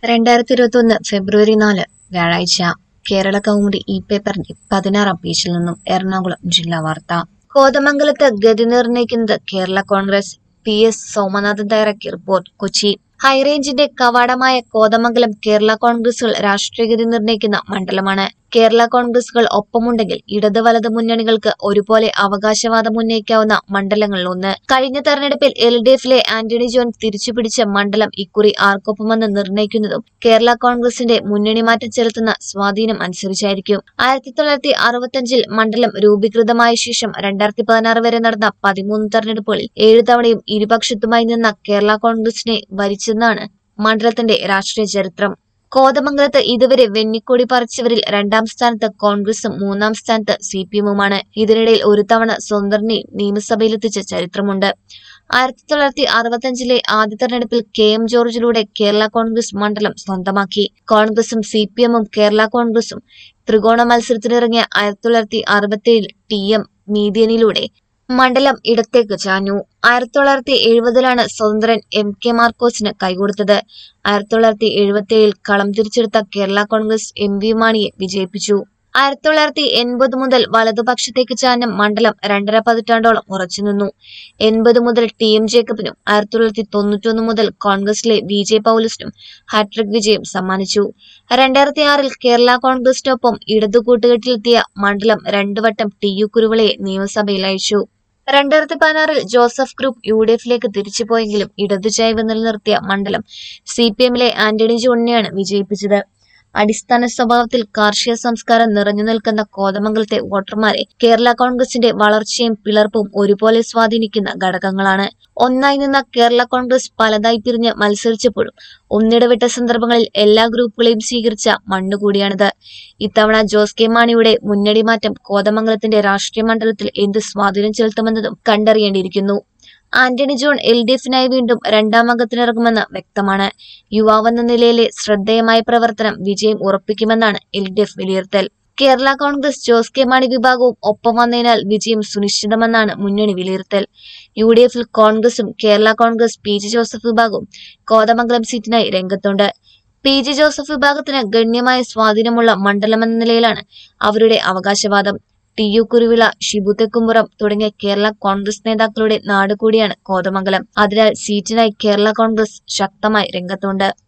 രണ്ടായിരത്തി ഇരുപത്തൊന്ന് ഫെബ്രുവരി നാല് വ്യാഴാഴ്ച കേരള കൗമുദി ഇ പേപ്പറിന്റെ പതിനാറാം പേജിൽ നിന്നും എറണാകുളം ജില്ലാ വാർത്ത കോതമംഗലത്ത് ഗതി നിർണ്ണയിക്കുന്നത് കേരള കോൺഗ്രസ് പി എസ് സോമനാഥൻ തയ്യാറാക്കിയ റിപ്പോർട്ട് കൊച്ചി ഹൈറേഞ്ചിന്റെ കവാടമായ കോതമംഗലം കേരള കോൺഗ്രസുകൾ രാഷ്ട്രീയഗതി നിർണ്ണയിക്കുന്ന മണ്ഡലമാണ് കേരള കോൺഗ്രസുകൾ ഒപ്പമുണ്ടെങ്കിൽ ഇടത് വലത് മുന്നണികൾക്ക് ഒരുപോലെ അവകാശവാദം ഉന്നയിക്കാവുന്ന മണ്ഡലങ്ങളിൽ ഒന്ന് കഴിഞ്ഞ തെരഞ്ഞെടുപ്പിൽ എൽ ഡി എഫിലെ ആന്റണി ജോൺ തിരിച്ചുപിടിച്ച മണ്ഡലം ഇക്കുറി ആർക്കൊപ്പമെന്ന് നിർണ്ണയിക്കുന്നതും കേരള കോൺഗ്രസിന്റെ മുന്നണി മാറ്റം ചെലുത്തുന്ന സ്വാധീനം അനുസരിച്ചായിരിക്കും ആയിരത്തി തൊള്ളായിരത്തി അറുപത്തഞ്ചിൽ മണ്ഡലം രൂപീകൃതമായ ശേഷം രണ്ടായിരത്തി പതിനാറ് വരെ നടന്ന പതിമൂന്ന് തെരഞ്ഞെടുപ്പുകളിൽ ഏഴു തവണയും ഇരുപക്ഷത്തുമായി നിന്ന കേരള കോൺഗ്രസിനെ ഭരിച്ചെന്നാണ് മണ്ഡലത്തിന്റെ രാഷ്ട്രീയ ചരിത്രം കോതമംഗലത്ത് ഇതുവരെ വെന്നിക്കൊടി പറിച്ചവരിൽ രണ്ടാം സ്ഥാനത്ത് കോൺഗ്രസും മൂന്നാം സ്ഥാനത്ത് സി പി എമ്മുമാണ് ഇതിനിടയിൽ ഒരു തവണ സ്വന്തറിനെയും നിയമസഭയിലെത്തിച്ച ചരിത്രമുണ്ട് ആയിരത്തി തൊള്ളായിരത്തി അറുപത്തഞ്ചിലെ ആദ്യ തെരഞ്ഞെടുപ്പിൽ കെ എം ജോർജിലൂടെ കേരള കോൺഗ്രസ് മണ്ഡലം സ്വന്തമാക്കി കോൺഗ്രസും സി പി എമ്മും കേരള കോൺഗ്രസും ത്രികോണ മത്സരത്തിനിറങ്ങിയ ആയിരത്തി തൊള്ളായിരത്തി അറുപത്തിയേഴിൽ ടി എം മീഡിയനിലൂടെ മണ്ഡലം ഇടത്തേക്ക് ചാഞ്ഞു ആയിരത്തി തൊള്ളായിരത്തി എഴുപതിലാണ് സ്വതന്ത്രൻ എം കെ മാർക്കോസിന് കൈകൊടുത്തത് ആയിരത്തി തൊള്ളായിരത്തി എഴുപത്തിയേഴിൽ കളം തിരിച്ചെടുത്ത കേരള കോൺഗ്രസ് എം വി മാണിയെ വിജയിപ്പിച്ചു ആയിരത്തി തൊള്ളായിരത്തി എൺപത് മുതൽ വലതുപക്ഷത്തേക്ക് ചാഞ്ഞ മണ്ഡലം രണ്ടര പതിറ്റാണ്ടോളം ഉറച്ചുനിന്നു എൺപത് മുതൽ ടി എം ജേക്കബിനും ആയിരത്തി തൊള്ളായിരത്തി തൊണ്ണൂറ്റൊന്ന് മുതൽ കോൺഗ്രസിലെ വി ജെ പൗലസിനും ഹാട്രിക് വിജയം സമ്മാനിച്ചു രണ്ടായിരത്തി ആറിൽ കേരള കോൺഗ്രസിനൊപ്പം ഇടതു കൂട്ടുകെട്ടിലെത്തിയ മണ്ഡലം രണ്ടു വട്ടം ടി യു കുരുവിളയെ നിയമസഭയിൽ അയച്ചു രണ്ടായിരത്തി പതിനാറിൽ ജോസഫ് ഗ്രൂപ്പ് യു ഡി എഫിലേക്ക് തിരിച്ചുപോയെങ്കിലും ഇടതുചായ്വ് നിലനിർത്തിയ മണ്ഡലം സി പി എമ്മിലെ ആന്റണി ജോണിനെയാണ് വിജയിപ്പിച്ചത് അടിസ്ഥാന സ്വഭാവത്തിൽ കാർഷിക സംസ്കാരം നിറഞ്ഞു നിൽക്കുന്ന കോതമംഗലത്തെ വോട്ടർമാരെ കേരള കോൺഗ്രസിന്റെ വളർച്ചയും പിളർപ്പും ഒരുപോലെ സ്വാധീനിക്കുന്ന ഘടകങ്ങളാണ് ഒന്നായി നിന്ന കേരള കോൺഗ്രസ് പലതായി പിരിഞ്ഞ് മത്സരിച്ചപ്പോഴും ഒന്നിടവിട്ട സന്ദർഭങ്ങളിൽ എല്ലാ ഗ്രൂപ്പുകളെയും സ്വീകരിച്ച മണ്ണുകൂടിയാണിത് ഇത്തവണ ജോസ് കെ മാണിയുടെ മുന്നണി മാറ്റം കോതമംഗലത്തിന്റെ രാഷ്ട്രീയ മണ്ഡലത്തിൽ എന്ത് സ്വാധീനം ചെലുത്തുമെന്നതും കണ്ടറിയേണ്ടിയിരിക്കുന്നു ആന്റണി ജോൺ എൽ ഡി എഫിനായി വീണ്ടും രണ്ടാം അംഗത്തിനിറങ്ങുമെന്ന് വ്യക്തമാണ് യുവാവെന്ന നിലയിലെ ശ്രദ്ധേയമായ പ്രവർത്തനം വിജയം ഉറപ്പിക്കുമെന്നാണ് എൽ ഡി എഫ് വിലയിരുത്തൽ കേരള കോൺഗ്രസ് ജോസ് കെ മാണി വിഭാഗവും ഒപ്പം വന്നതിനാൽ വിജയം സുനിശ്ചിതമെന്നാണ് മുന്നണി വിലയിരുത്തൽ യു ഡി എഫിൽ കോൺഗ്രസും കേരള കോൺഗ്രസ് പി ജെ ജോസഫ് വിഭാഗവും കോതമംഗലം സീറ്റിനായി രംഗത്തുണ്ട് പി ജെ ജോസഫ് വിഭാഗത്തിന് ഗണ്യമായ സ്വാധീനമുള്ള മണ്ഡലമെന്ന നിലയിലാണ് അവരുടെ അവകാശവാദം ടി യു കുരുവിള ഷിബു തെക്കുംപുറം തുടങ്ങിയ കേരള കോൺഗ്രസ് നേതാക്കളുടെ നാട് കൂടിയാണ് കോതമംഗലം അതിനാൽ സീറ്റിനായി കേരള കോൺഗ്രസ് ശക്തമായി രംഗത്തുണ്ട്